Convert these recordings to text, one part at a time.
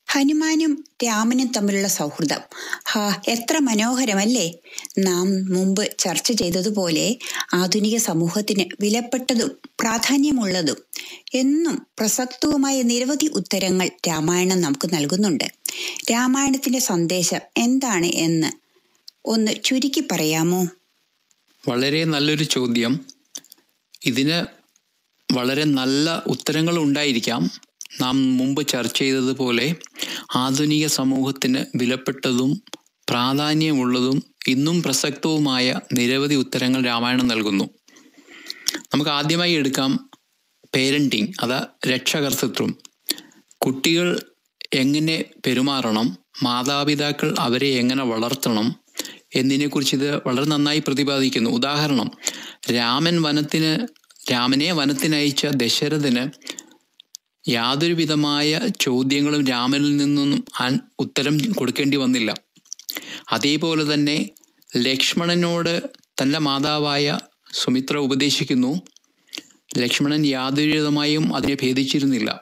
ഹനുമാനും രാമനും തമ്മിലുള്ള സൗഹൃദം ഹാ എത്ര മനോഹരമല്ലേ നാം മുമ്പ് ചർച്ച ചെയ്തതുപോലെ ആധുനിക സമൂഹത്തിന് വിലപ്പെട്ടതും പ്രാധാന്യമുള്ളതും എന്നും പ്രസക്തവുമായ നിരവധി ഉത്തരങ്ങൾ രാമായണം നമുക്ക് നൽകുന്നുണ്ട് രാമായണത്തിന്റെ സന്ദേശം എന്താണ് എന്ന് ഒന്ന് ചുരുക്കി പറയാമോ വളരെ നല്ലൊരു ചോദ്യം ഇതിന് വളരെ നല്ല ഉത്തരങ്ങൾ ഉണ്ടായിരിക്കാം നാം മുമ്പ് ചർച്ച ചെയ്തതുപോലെ ആധുനിക സമൂഹത്തിന് വിലപ്പെട്ടതും പ്രാധാന്യമുള്ളതും ഇന്നും പ്രസക്തവുമായ നിരവധി ഉത്തരങ്ങൾ രാമായണം നൽകുന്നു നമുക്ക് ആദ്യമായി എടുക്കാം പേരൻറ്റിങ് അതാ രക്ഷകർത്തൃത്വം കുട്ടികൾ എങ്ങനെ പെരുമാറണം മാതാപിതാക്കൾ അവരെ എങ്ങനെ വളർത്തണം എന്നതിനെക്കുറിച്ച് ഇത് വളരെ നന്നായി പ്രതിപാദിക്കുന്നു ഉദാഹരണം രാമൻ വനത്തിന് രാമനെ വനത്തിനയച്ച ദശരഥന് യാതൊരു വിധമായ ചോദ്യങ്ങളും രാമനിൽ നിന്നും ഉത്തരം കൊടുക്കേണ്ടി വന്നില്ല അതേപോലെ തന്നെ ലക്ഷ്മണനോട് തൻ്റെ മാതാവായ സുമിത്ര ഉപദേശിക്കുന്നു ലക്ഷ്മണൻ യാതൊരു വിധമായും അതിനെ ഭേദിച്ചിരുന്നില്ല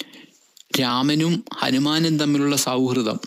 രാമനും ഹനുമാനും തമ്മിലുള്ള സൗഹൃദം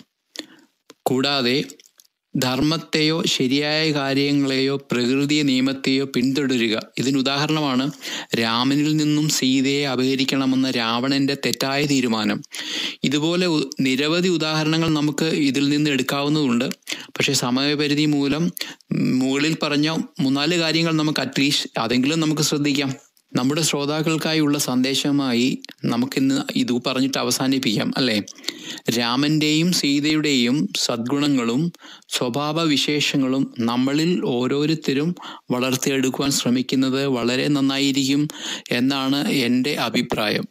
കൂടാതെ ധർമ്മത്തെയോ ശരിയായ കാര്യങ്ങളെയോ പ്രകൃതി നിയമത്തെയോ പിന്തുടരുക ഇതിന് ഉദാഹരണമാണ് രാമനിൽ നിന്നും സീതയെ അപഹരിക്കണമെന്ന രാവണന്റെ തെറ്റായ തീരുമാനം ഇതുപോലെ നിരവധി ഉദാഹരണങ്ങൾ നമുക്ക് ഇതിൽ നിന്ന് എടുക്കാവുന്നതുണ്ട് പക്ഷേ സമയപരിധി മൂലം മുകളിൽ പറഞ്ഞ മൂന്നാല് കാര്യങ്ങൾ നമുക്ക് അറ്റ്ലീസ്റ്റ് അതെങ്കിലും നമുക്ക് ശ്രദ്ധിക്കാം നമ്മുടെ ശ്രോതാക്കൾക്കായുള്ള സന്ദേശമായി നമുക്കിന്ന് ഇത് പറഞ്ഞിട്ട് അവസാനിപ്പിക്കാം അല്ലേ രാമന്റെയും സീതയുടെയും സദ്ഗുണങ്ങളും സ്വഭാവ വിശേഷങ്ങളും നമ്മളിൽ ഓരോരുത്തരും വളർത്തിയെടുക്കുവാൻ ശ്രമിക്കുന്നത് വളരെ നന്നായിരിക്കും എന്നാണ് എൻ്റെ അഭിപ്രായം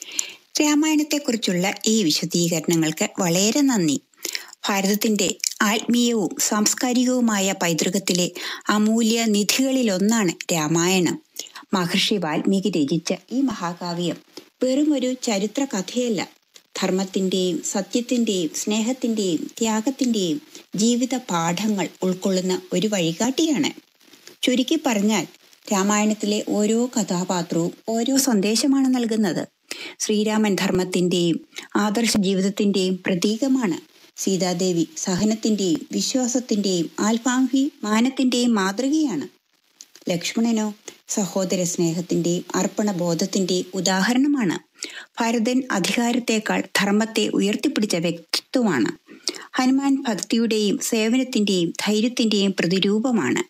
രാമായണത്തെക്കുറിച്ചുള്ള ഈ വിശദീകരണങ്ങൾക്ക് വളരെ നന്ദി ഭാരതത്തിന്റെ ആത്മീയവും സാംസ്കാരികവുമായ പൈതൃകത്തിലെ അമൂല്യ നിധികളിലൊന്നാണ് രാമായണം മഹർഷി വാൽമീകി രചിച്ച ഈ മഹാകാവ്യം വെറും ഒരു ചരിത്ര കഥയല്ല ധർമ്മത്തിന്റെയും സത്യത്തിന്റെയും സ്നേഹത്തിന്റെയും ത്യാഗത്തിന്റെയും ജീവിത പാഠങ്ങൾ ഉൾക്കൊള്ളുന്ന ഒരു വഴികാട്ടിയാണ് ചുരുക്കി പറഞ്ഞാൽ രാമായണത്തിലെ ഓരോ കഥാപാത്രവും ഓരോ സന്ദേശമാണ് നൽകുന്നത് ശ്രീരാമൻ ധർമ്മത്തിന്റെയും ആദർശ ജീവിതത്തിന്റെയും പ്രതീകമാണ് സീതാദേവി സഹനത്തിന്റെയും വിശ്വാസത്തിന്റെയും ആത്മാഭിമാനത്തിന്റെയും മാതൃകയാണ് ലക്ഷ്മണനോ സഹോദര സ്നേഹത്തിന്റെയും അർപ്പണബോധത്തിന്റെയും ഉദാഹരണമാണ് ഭരതൻ അധികാരത്തേക്കാൾ ധർമ്മത്തെ ഉയർത്തിപ്പിടിച്ച വ്യക്തിത്വമാണ് ഹനുമാൻ ഭക്തിയുടെയും സേവനത്തിന്റെയും ധൈര്യത്തിന്റെയും പ്രതിരൂപമാണ്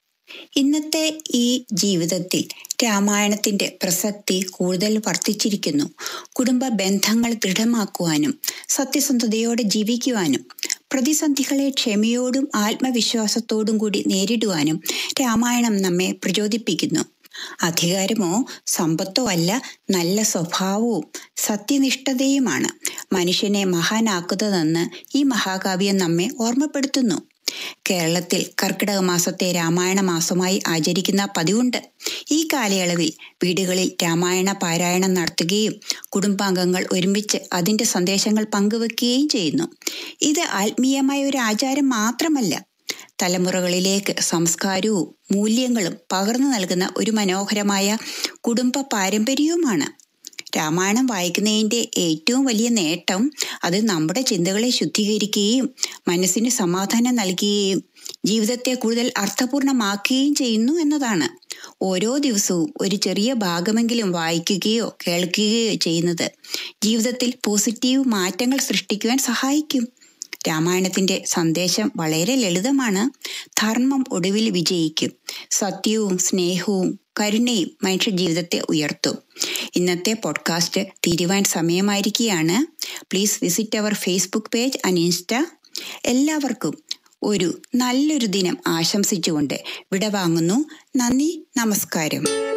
ഇന്നത്തെ ഈ ജീവിതത്തിൽ രാമായണത്തിന്റെ പ്രസക്തി കൂടുതൽ വർദ്ധിച്ചിരിക്കുന്നു കുടുംബ ബന്ധങ്ങൾ ദൃഢമാക്കുവാനും സത്യസന്ധതയോടെ ജീവിക്കുവാനും പ്രതിസന്ധികളെ ക്ഷമയോടും ആത്മവിശ്വാസത്തോടും കൂടി നേരിടുവാനും രാമായണം നമ്മെ പ്രചോദിപ്പിക്കുന്നു അധികാരമോ സമ്പത്തോ അല്ല നല്ല സ്വഭാവവും സത്യനിഷ്ഠതയുമാണ് മനുഷ്യനെ മഹാനാക്കുന്നതെന്ന് ഈ മഹാകാവ്യം നമ്മെ ഓർമ്മപ്പെടുത്തുന്നു കേരളത്തിൽ കർക്കിടക മാസത്തെ രാമായണ മാസമായി ആചരിക്കുന്ന പതിവുണ്ട് ഈ കാലയളവിൽ വീടുകളിൽ രാമായണ പാരായണം നടത്തുകയും കുടുംബാംഗങ്ങൾ ഒരുമിച്ച് അതിന്റെ സന്ദേശങ്ങൾ പങ്കുവെക്കുകയും ചെയ്യുന്നു ഇത് ആത്മീയമായ ഒരു ആചാരം മാത്രമല്ല തലമുറകളിലേക്ക് സംസ്കാരവും മൂല്യങ്ങളും പകർന്നു നൽകുന്ന ഒരു മനോഹരമായ കുടുംബ പാരമ്പര്യവുമാണ് രാമായണം വായിക്കുന്നതിൻ്റെ ഏറ്റവും വലിയ നേട്ടം അത് നമ്മുടെ ചിന്തകളെ ശുദ്ധീകരിക്കുകയും മനസ്സിന് സമാധാനം നൽകുകയും ജീവിതത്തെ കൂടുതൽ അർത്ഥപൂർണമാക്കുകയും ചെയ്യുന്നു എന്നതാണ് ഓരോ ദിവസവും ഒരു ചെറിയ ഭാഗമെങ്കിലും വായിക്കുകയോ കേൾക്കുകയോ ചെയ്യുന്നത് ജീവിതത്തിൽ പോസിറ്റീവ് മാറ്റങ്ങൾ സൃഷ്ടിക്കുവാൻ സഹായിക്കും രാമായണത്തിന്റെ സന്ദേശം വളരെ ലളിതമാണ് ധർമ്മം ഒടുവിൽ വിജയിക്കും സത്യവും സ്നേഹവും കരുണയും മനുഷ്യ ജീവിതത്തെ ഉയർത്തും ഇന്നത്തെ പോഡ്കാസ്റ്റ് തീരുവാൻ സമയമായിരിക്കുകയാണ് please visit our Facebook page and insta എല്ലാവർക്കും ഒരു നല്ലൊരു ദിനം ആശംസിച്ചുകൊണ്ട് വിടവാങ്ങുന്നു നന്ദി നമസ്കാരം